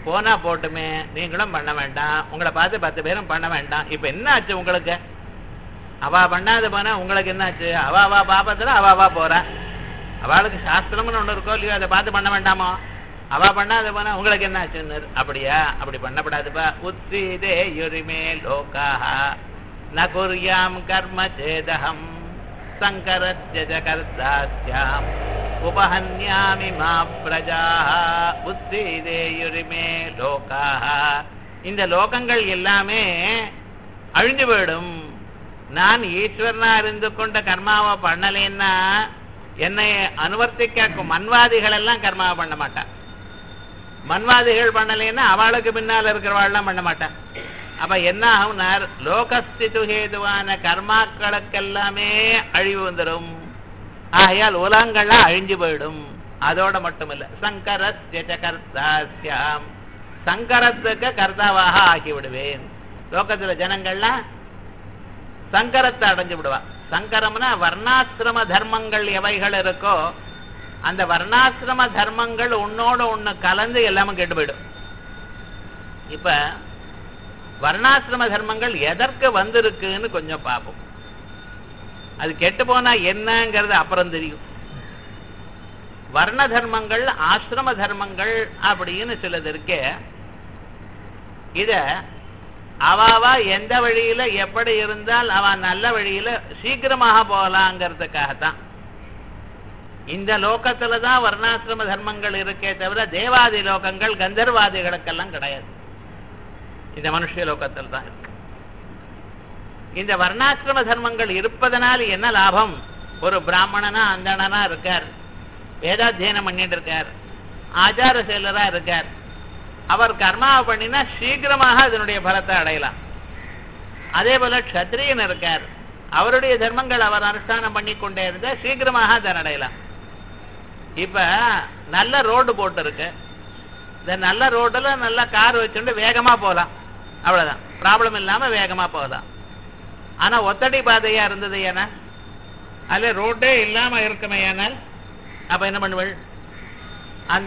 போனா போட்டுமே நீங்களும் பண்ண வேண்டாம் உங்களை பார்த்து பத்து பேரும் பண்ண வேண்டாம் இப்ப என்ன ஆச்சு உங்களுக்கு அவா பண்ணாத போனா உங்களுக்கு என்ன ஆச்சு அவ அவா பாப்பத்துல அவ அவா போறா அவளுக்கு சாஸ்திரம்னு ஒண்ணு இருக்கோ இல்லையோ அதை பார்த்து பண்ண வேண்டாமோ அவ பண்ணாத போனா உங்களுக்கு என்ன ஆச்சுன்னு அப்படியா அப்படி பண்ணப்படாதுப்பா உத்சீதே யுரிமே லோகாஹ ந குர்யாம் கர்ம சேதகம் சங்கரஸ்ய ஜ கர்த்தாஸ்யாம் உபஹன்யாமி மா பிரஜாஹ உத்சீதே யுரிமே லோகாஹ இந்த லோகங்கள் எல்லாமே அழிஞ்சு போயிடும் நான் ஈஸ்வரனா இருந்து கொண்ட கர்மாவை பண்ணலைன்னா என்னை அனுவர்த்திக்க மன்வாதிகள் எல்லாம் கர்மாவை பண்ண மாட்டான் மன்வாதிகள் பண்ணலைன்னா அவளுக்கு பின்னால் இருக்கிறவாள்லாம் பண்ண மாட்டான் அப்ப என்ன ஆகும்னார் லோகஸ்திது ஹேதுவான கர்மாக்களுக்கெல்லாமே அழிவு வந்துடும் ஆகையால் உலகங்கள்லாம் அழிஞ்சு போயிடும் அதோட மட்டுமில்ல சங்கரஸ்ய ச கர்த்தாஸ்யாம் சங்கரத்துக்கு கர்த்தாவாக ஆக்கி விடுவேன் லோகத்துல ஜனங்கள்லாம் சங்கரத்தை அடைஞ்சு விடுவா சங்கரம்னா வர்ணாசிரம தர்மங்கள் எவைகள் இருக்கோ அந்த வர்ணாசிரம தர்மங்கள் உன்னோட ஒண்ணு கலந்து எல்லாமே கெட்டு போயிடும் இப்ப வர்ணாசிரம தர்மங்கள் எதற்கு வந்திருக்குன்னு கொஞ்சம் பார்ப்போம் அது கெட்டு போனா என்னங்கிறது அப்புறம் தெரியும் வர்ண தர்மங்கள் ஆசிரம தர்மங்கள் அப்படின்னு சிலது இருக்கே இத அவாவா எந்த வழியில எப்படி இருந்தால் அவன் நல்ல வழியில சீக்கிரமாக போகலாங்கிறதுக்காகத்தான் இந்த லோகத்துல தான் வர்ணாசிரம தர்மங்கள் இருக்கே தவிர தேவாதி லோகங்கள் கந்தர்வாதிகளுக்கெல்லாம் கிடையாது இந்த மனுஷ லோகத்தில் தான் இருக்கு இந்த வர்ணாசிரம தர்மங்கள் இருப்பதனால் என்ன லாபம் ஒரு பிராமணனா அந்தணனா இருக்கார் வேதாத்தியனம் பண்ணிட்டு இருக்கார் ஆச்சார செயலரா இருக்கார் அவர் கர்மாவை பண்ணினா சீக்கிரமாக அதனுடைய பலத்தை அடையலாம் அதே போல க்ஷத்ரியன் இருக்கார் அவருடைய தர்மங்கள் அவர் அனுஷ்டானம் பண்ணி கொண்டே இருந்தா சீக்கிரமாக அதை அடையலாம் இப்ப நல்ல ரோடு போட்டு இருக்கு இந்த நல்ல ரோடுல நல்ல கார் வச்சுட்டு வேகமா போகலாம் அவ்வளவுதான் ப்ராப்ளம் இல்லாம வேகமா போகலாம் ஆனா ஒத்தடி பாதையா இருந்தது ஏன்னா அதுல ரோட்டே இல்லாம இருக்குமே ஏனால் அப்ப என்ன பண்ணுவள் அந்த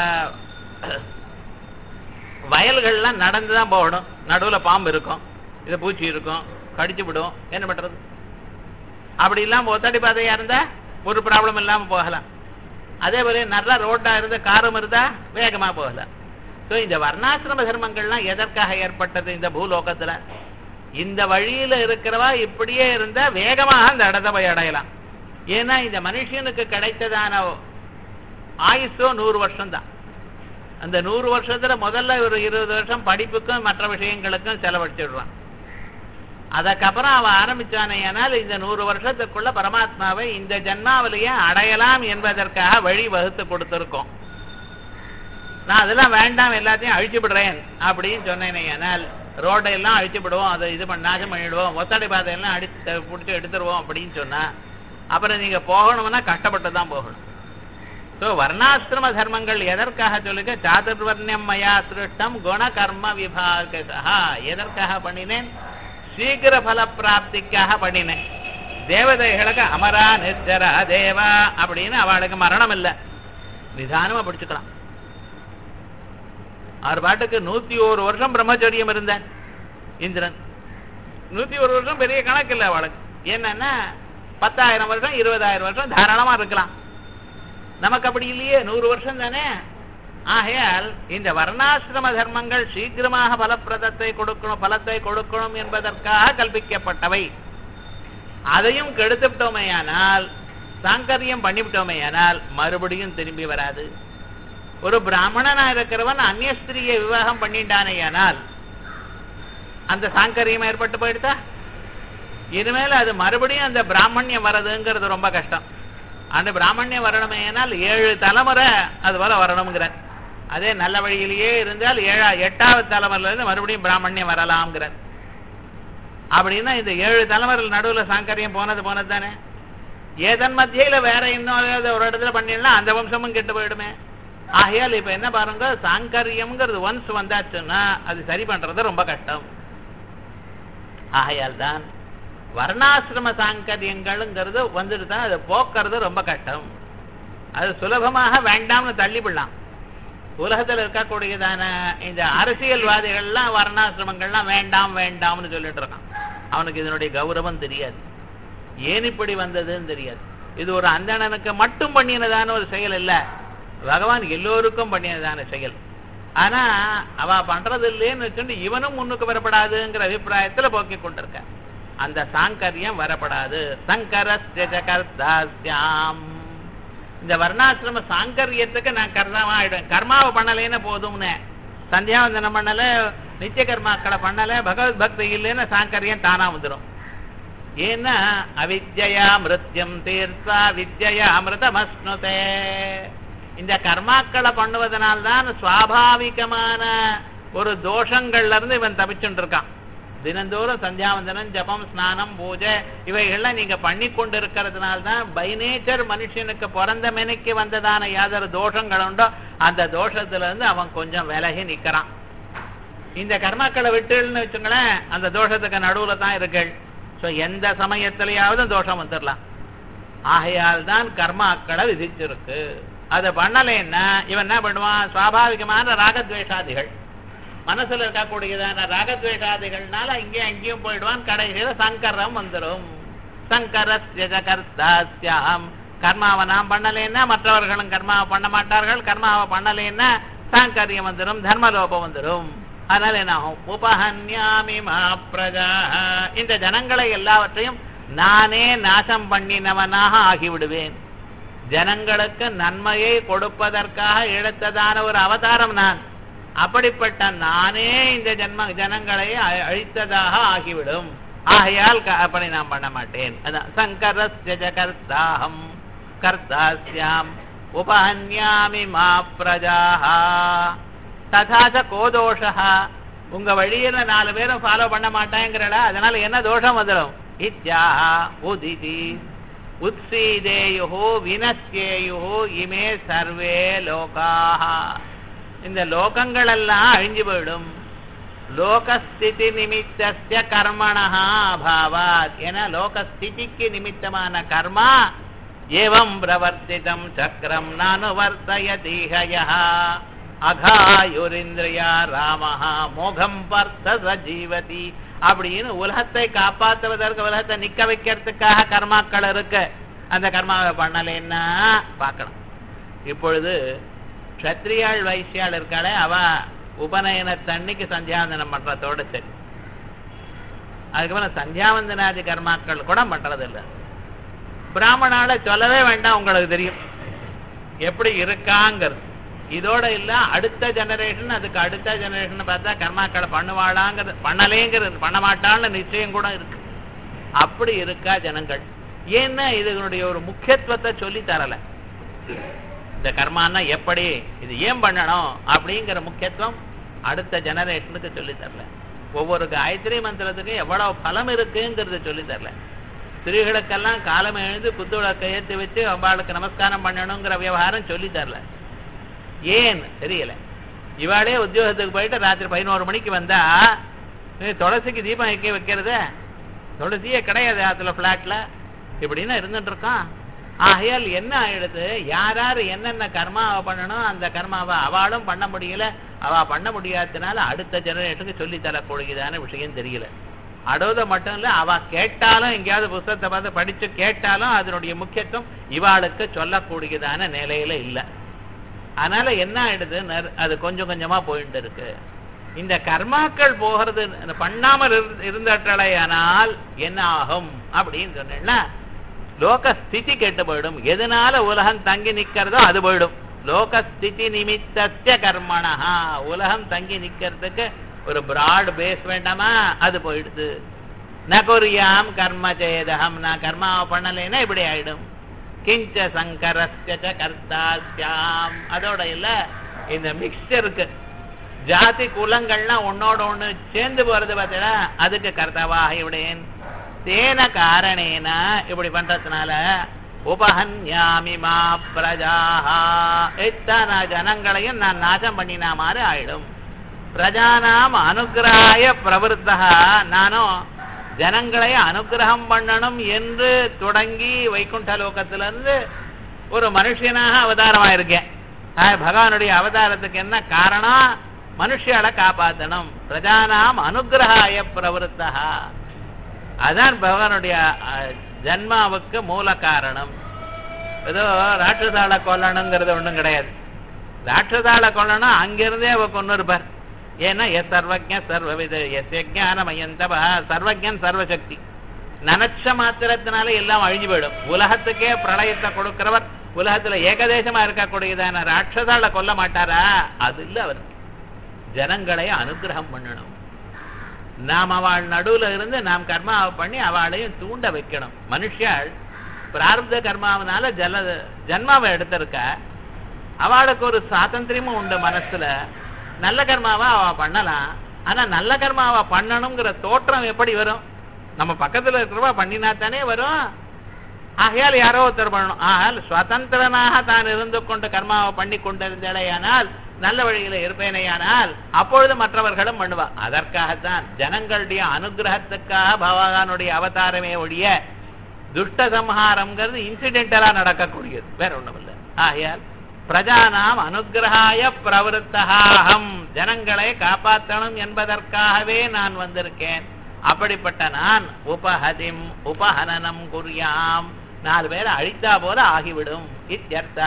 வயல்கள்லாம் நடந்து தான் போகணும் நடுவுல பாம்பு இருக்கும் இது பூச்சி இருக்கும் கடிச்சு விடும் என்ன பண்றது அப்படி இல்லாம ஒத்தடி பாதையா இருந்தா ஒரு ப்ராப்ளம் இல்லாம போகலாம் அதே போல நல்ல ரோட்டா இருந்தா காரும் இருந்தா வேகமா போகலாம் ஸோ இந்த வர்ணாசிரம தர்மங்கள்லாம் எதற்காக ஏற்பட்டது இந்த பூலோகத்துல இந்த வழியில இருக்கிறவா இப்படியே இருந்தா வேகமாக அந்த இடத்தை போய் அடையலாம் ஏன்னா இந்த மனுஷனுக்கு கிடைத்ததான ஆயுசோ நூறு வருஷம் தான் அந்த நூறு வருஷத்துல முதல்ல ஒரு இருபது வருஷம் படிப்புக்கும் மற்ற விஷயங்களுக்கும் செலவழிச்சிடுறான் அதுக்கப்புறம் அவன் ஆரம்பிச்சானேயானால் இந்த நூறு வருஷத்துக்குள்ள பரமாத்மாவை இந்த ஜன்மாவிலேயே அடையலாம் என்பதற்காக வழி வகுத்து கொடுத்திருக்கோம் நான் அதெல்லாம் வேண்டாம் எல்லாத்தையும் அழிச்சு விடுறேன் அப்படின்னு சொன்னேனேயானால் ரோடை எல்லாம் அழிச்சு விடுவோம் அதை இது பண்ண நாசம் பண்ணிடுவோம் ஒத்தடை பாதையெல்லாம் அடிச்சு பிடிச்சி எடுத்துருவோம் அப்படின்னு சொன்னா அப்புறம் நீங்க போகணும்னா கஷ்டப்பட்டு தான் போகணும் ஸோ வர்ணாசிரம தர்மங்கள் எதற்காக சொல்லுங்க சாதுர்வர்ணியம் மயா சிருஷ்டம் குண கர்ம விபாகசா எதற்காக பண்ணினேன் சீக்கிர பல பிராப்திக்காக பண்ணினேன் தேவதைகளுக்கு அமரா நிச்சரா தேவா அப்படின்னு அவளுக்கு மரணம் இல்லை நிதானமா பிடிச்சுக்கலாம் அவர் பாட்டுக்கு நூத்தி ஒரு வருஷம் பிரம்மச்சரியம் இருந்தேன் இந்திரன் நூத்தி ஒரு வருஷம் பெரிய கணக்கு இல்லை அவளுக்கு என்னன்னா பத்தாயிரம் வருஷம் இருபதாயிரம் வருஷம் தாராளமா இருக்கலாம் நமக்கு அப்படி இல்லையே நூறு வருஷம் தானே ஆகையால் இந்த வர்ணாசிரம தர்மங்கள் சீக்கிரமாக பலப்பிரதத்தை கொடுக்கணும் பலத்தை கொடுக்கணும் என்பதற்காக கல்பிக்கப்பட்டவை அதையும் கெடுத்துவிட்டோமேயானால் சாங்கரியம் பண்ணிவிட்டோமேயானால் மறுபடியும் திரும்பி வராது ஒரு பிராமணனா இருக்கிறவன் அந்நிய ஸ்திரியை விவாகம் பண்ணிட்டானேயானால் அந்த சாங்கரியம் ஏற்பட்டு போயிடுதா இனிமேல் அது மறுபடியும் அந்த பிராமணியம் வர்றதுங்கிறது ரொம்ப கஷ்டம் அந்த பிராமணியம் வரணுமேனால் ஏழு தலைமுறை அது போல வரணுங்கிற அதே நல்ல வழியிலேயே இருந்தால் ஏழா எட்டாவது தலைமுறையில இருந்து மறுபடியும் பிராமணியம் வரலாம்ங்கிறார் அப்படின்னா இந்த ஏழு தலைமுறையில் நடுவுல சாங்கரியம் போனது போனது தானே ஏதன் மத்தியில வேற இன்னொரு ஒரு இடத்துல பண்ணிடலாம் அந்த வம்சமும் கெட்டு போயிடுமே ஆகையால் இப்ப என்ன பாருங்க சாங்கரியம்ங்கிறது ஒன்ஸ் வந்தாச்சுன்னா அது சரி பண்றது ரொம்ப கஷ்டம் ஆகையால் தான் வர்ணாசிரம சாங்கரியங்கள்ங்கிறது வந்துட்டு தான் அதை போக்குறது ரொம்ப கஷ்டம் அது சுலபமாக வேண்டாம்னு தள்ளிவிடலாம் உலகத்துல இருக்கக்கூடியதான இந்த அரசியல்வாதிகள்லாம் வர்ணாசிரமங்கள்லாம் வேண்டாம் வேண்டாம்னு சொல்லிட்டு இருக்கான் அவனுக்கு இதனுடைய கௌரவம் தெரியாது ஏன் இப்படி வந்ததுன்னு தெரியாது இது ஒரு அந்தணனுக்கு மட்டும் பண்ணினதான ஒரு செயல் இல்ல பகவான் எல்லோருக்கும் பண்ணினதான செயல் ஆனா அவ பண்றது இல்லைன்னு வச்சுட்டு இவனும் முன்னுக்கு வரப்படாதுங்கிற அபிப்பிராயத்துல போக்கி கொண்டிருக்க அந்த சாங்கரியம் வரப்படாது சங்கரஸ்யாம் இந்த வர்ணாசிரம சாங்கரியத்துக்கு நான் கர்மாவா ஆயிடுவேன் கர்மாவை பண்ணலைன்னு போதும்னு சந்தியாவந்தனம் பண்ணல நித்திய கர்மாக்களை பண்ணல பகவத் பக்தி இல்லைன்னு சாங்கரியம் தானா வந்துடும் ஏன்னா அவித்யா மிருத்யம் தீர்த்தா வித்யா அமிர்தமஸ்னுதே இந்த கர்மாக்களை பண்ணுவதனால்தான் சுவாபாவிகமான ஒரு தோஷங்கள்ல இருந்து இவன் தப்பிச்சுட்டு இருக்கான் தினந்தோறும் சந்தியாவந்தனம் ஜபம் ஸ்நானம் பூஜை இவைகள்லாம் நீங்க பண்ணி கொண்டு இருக்கிறதுனால்தான் பை நேச்சர் மனுஷனுக்கு பிறந்த மெனைக்கு வந்ததான யாதொரு தோஷங்கள் உண்டோ அந்த தோஷத்துல இருந்து அவன் கொஞ்சம் விலகி நிக்கிறான் இந்த கர்மாக்களை விட்டுன்னு வச்சுங்களேன் அந்த தோஷத்துக்கு நடுவுல தான் இருக்கள் சோ எந்த சமயத்திலேயாவது தோஷம் வந்துடலாம் ஆகையால் தான் கர்மாக்களை விதிச்சிருக்கு அதை பண்ணலைன்னா இவன் என்ன பண்ணுவான் சுவாபாவிகமான ராகத்வேஷாதிகள் மனசுல இருக்கக்கூடியதான ராகத்வேஷாதிகள்னால இங்கே அங்கேயும் போயிடுவான் கடைசியில சங்கரம் வந்துடும் சங்கரஸ்யாம் கர்மாவை நாம் பண்ணலைன்னா மற்றவர்களும் கர்மாவை பண்ண மாட்டார்கள் கர்மாவை பண்ணலைன்னா சாங்கரியம் வந்துடும் தர்மலோபம் வந்துடும் அதனால என்ன ஆகும் உபஹன்யாமி பிரஜா இந்த ஜனங்களை எல்லாவற்றையும் நானே நாசம் பண்ணினவனாக ஆகிவிடுவேன் ஜனங்களுக்கு நன்மையை கொடுப்பதற்காக எடுத்ததான ஒரு அவதாரம் நான் அப்படிப்பட்ட நானே இந்த ஜன்ம ஜனங்களை அ- அழித்ததாக ஆகிவிடும் ஆகையால் க- அப்படி நான் பண்ண மாட்டேன் அதான் சங்கரஸ்ய கர்த்தாஹம் கர்த்தாஸ்யாம் உபஹன்யாமி மா பிரஜாஹ ததாச கோதோஷா உங்க வழியில நாலு பேரும் ஃபாலோ பண்ண மாட்டாங்கிறல அதனால என்ன தோஷம் வந்துடும் இத்யா உதிதி உத்சீதேயு வினஸ்யேயு இமே சர்வே லோகாஹ இந்த லோகங்கள் எல்லாம் அழிஞ்சு போயிடும் லோகஸ்திதி நிமித்தஸ்ய கர்மணா அபாவாத் என லோகஸ்திதிக்கு நிமித்தமான கர்மா ஏவம் பிரவர்த்திதம் சக்கரம் நானுவர்த்தயதீஹய அகாயுரிந்திரியா ராமஹா மோகம் பர்த்த ஜீவதி அப்படின்னு உலகத்தை காப்பாற்றுவதற்கு உலகத்தை நிக்க வைக்கிறதுக்காக கர்மாக்கள் இருக்கு அந்த கர்மாவை பண்ணலைன்னா பார்க்கணும் இப்பொழுது க்ஷத்ரியாள் வைசியாள் இருக்காளே அவ உபநயனத்தன்னைக்கு சந்தியாவந்தனம் பண்றதோட சரி அதுக்கப்புறம் சந்தியாவந்தனாதி கர்மாக்கள் கூட பண்றது இல்ல பிராமணால சொல்லவே வேண்டாம் உங்களுக்கு தெரியும் எப்படி இருக்காங்கிறது இதோட இல்ல அடுத்த ஜெனரேஷன் அதுக்கு அடுத்த ஜெனரேஷன் பார்த்தா கர்மாக்களை பண்ணுவாளாங்கிறது பண்ணலேங்கிறது பண்ண மாட்டான்னு நிச்சயம் கூட இருக்கு அப்படி இருக்கா ஜனங்கள் ஏன்னா இதனுடைய ஒரு முக்கியத்துவத்தை சொல்லி தரல இந்த கர்மான்னா எப்படி இது ஏன் பண்ணணும் அப்படிங்கிற முக்கியத்துவம் அடுத்த ஜெனரேஷனுக்கு சொல்லி தரல ஒவ்வொரு காயத்ரி மந்திரத்துக்கும் எவ்வளவு பலம் இருக்குங்கிறத சொல்லி தரல ஸ்திரீகளுக்கெல்லாம் காலம் எழுந்து குத்துவிளக்கை ஏற்றி வச்சு அம்பாளுக்கு நமஸ்காரம் பண்ணணுங்கிற விவகாரம் சொல்லி தரல ஏன் தெரியல இவாளே உத்தியோகத்துக்கு போயிட்டு ராத்திரி பதினோரு மணிக்கு வந்தா "ஏய், துளசிக்கு தீபம் வைக்க வைக்கிறது துளசியே கிடையாது அதுல பிளாட்ல இப்படின்னு இருந்துட்டு இருக்கான் ஆகையால் என்ன ஆயிடுது யார் யார் என்னென்ன கர்மாவை பண்ணணும் அந்த கர்மாவை அவளும் பண்ண முடியல அவ பண்ண முடியாததுனால அடுத்த ஜெனரேஷனுக்கு சொல்லி தரக்கூடியதான விஷயம் தெரியல அடோத மட்டும் இல்ல அவ கேட்டாலும் எங்கேயாவது புஸ்தகத்தை பார்த்து படிச்சு கேட்டாலும் அதனுடைய முக்கியத்துவம் இவாளுக்கு சொல்லக்கூடியதான நிலையில இல்லை அதனால என்ன ஆயிடுது நர்- அது கொஞ்சம் கொஞ்சமா போயிட்டு இருக்கு இந்த கர்மாக்கள் போகிறது பண்ணாமல் இரு- இருந்தட்டலையானால் என்ன ஆகும் அப்படின்னு சொன்னேன்னா லோக ஸ்திதி கெட்டு போயிடும் எதனால உலகம் தங்கி நிக்கிறதோ அது போயிடும் லோக ஸ்திதி நிமித்தஸ்ய கர்மணா உலகம் தங்கி நிக்கிறதுக்கு ஒரு பிராட் பேஸ் வேண்டாமா அது போயிடுது நகுரியாம் கர்ம சேதகம் நான் கர்மாவை பண்ணலைன்னா இப்படி ஆயிடும் கிஞ்ச சங்கரஸ்ய ச கர்த்தாஸ்யாம் அதோட இல்ல இந்த மிக்சருக்கு ஜாதி குலங்கள்லாம் ஒன்னோட ஒண்ணு சேர்ந்து போறது பார்த்தீங்களா அதுக்கு கர்த்தாவாக இவிடேன் தேன காரணேன இப்படி பண்றதுனால உபஹன்யாமி மா பிரஜாஹா இத்தனை ஜனங்களையும் நான் நாசம் பண்ணினா மாதிரி ஆயிடும் பிரஜானாம் அனுகிரகாய பிரவருத்தா நானும் ஜனங்களை அனுகிரகம் பண்ணணும் என்று தொடங்கி வைகுண்ட லோகத்திலிருந்து ஒரு மனுஷனாக அவதாரமாயிருக்கேன் ஆஹ், பகவானுடைய அவதாரத்துக்கு என்ன காரணம் மனுஷியால காப்பாத்தணும் பிரஜானாம் அனுகிரகாய பிரவருத்தா அதான் பகவானுடைய அஹ், ஜன்மாவுக்கு மூல காரணம் ஏதோ ராட்சசால கொல்லணுங்கிறது ஒண்ணும் கிடையாது ராட்சசால கொல்லணும் அங்கிருந்தே அவ கொண்டு இருப்பார் ஏன்னா எஸ் சர்வஜ சர்வவித எஸ் யஜானமயந்தப சர்வஜன் சர்வசக்தி நினைச்ச மாத்திரத்தினால எல்லாம் அழிஞ்சு போயிடும் உலகத்துக்கே பிரளயத்தை கொடுக்கிறவர் உலகத்துல ஏகதேசமா இருக்கக்கூடியதான ராட்சசால கொல்ல மாட்டாரா அது இல்ல அவர் ஜனங்களை அனுகிரகம் பண்ணணும் நாம் அவள் நடுவுல இருந்து நாம் கர்மாவை பண்ணி அவளையும் தூண்ட வைக்கணும் மனுஷியாள் பிராரப்த கர்மாவனால ஜல ஜன்மாவை எடுத்திருக்க அவளுக்கு ஒரு சுவாதந்திரமும் உண்டு மனசுல நல்ல கர்மாவை அவ பண்ணலாம் ஆனா நல்ல கர்மாவை பண்ணணுங்கிற தோற்றம் எப்படி வரும் நம்ம பக்கத்துல இருக்கிறவா பண்ணினா தானே வரும் ஆகையால் யாரோ ஒருத்தர் பண்ணணும் ஆனால் சுதந்திரனாக தான் இருந்து கொண்டு கர்மாவை பண்ணி கொண்டிருந்தேயானால் நல்ல வழியில இருப்பேனேயானால் அப்பொழுது மற்றவர்களும் பண்ணுவா அதற்காகத்தான் ஜனங்களுடைய அனுகிரகத்துக்காக பகவானுடைய அவதாரமே ஒழிய துஷ்ட சம்ஹாரம்ங்கிறது இன்சிடென்டலா நடக்கக்கூடியது வேற ஒண்ணும் இல்லை ஆகையால் பிரஜானாம் அனுகிரகாய பிரவருத்தகாகம் ஜனங்களை காப்பாற்றணும் என்பதற்காகவே நான் வந்திருக்கேன் அப்படிப்பட்ட நான் உபஹதிம் உபஹனனம் குறியாம் நாலு பேரை அழித்தா போல ஆகிவிடும் இத்தியர்த்தா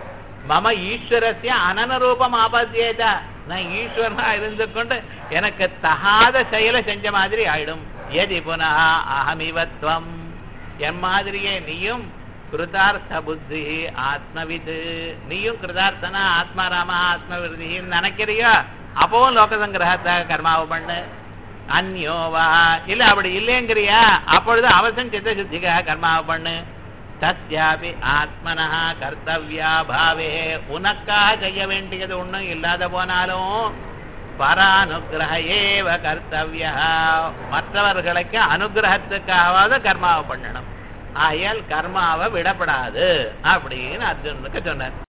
மம ஈஸ்வரஸ்ய அனனரூபம் ஆபத்தியேத நான் ஈஸ்வரனா இருந்து கொண்டு எனக்கு தகாத செயலை செஞ்ச மாதிரி ஆயிடும் எதி புனः அகமிவத்வம் என் மாதிரியே நீயும் கிருதார்த்த புத்தி ஆத்மவிது நீயும் கிருதார்த்தனா ஆத்மாராம ஆத்மவிருதின்னு நினைக்கிறியோ அப்பவும் லோக சங்கிரகத்தை கர்மாவை பண்ணு அந்யோவா இல்ல அப்படி இல்லைங்கிறியா அப்பொழுது அவசன் சித்த சுத்திக்காக கர்மாவை பண்ணு தஸ்யாபி ஆத்மனா கர்த்தவ்யா பாவே உனக்காக செய்ய வேண்டியது ஒண்ணும் இல்லாத போனாலும் பரானுகிரக ஏவ கர்த்தவ்யா மற்றவர்களுக்கு அனுகிரகத்துக்காவது கர்மாவை பண்ணணும் ஆகையால் கர்மாவை விடப்படாது அப்படின்னு அர்ஜுனுக்கு சொன்னார்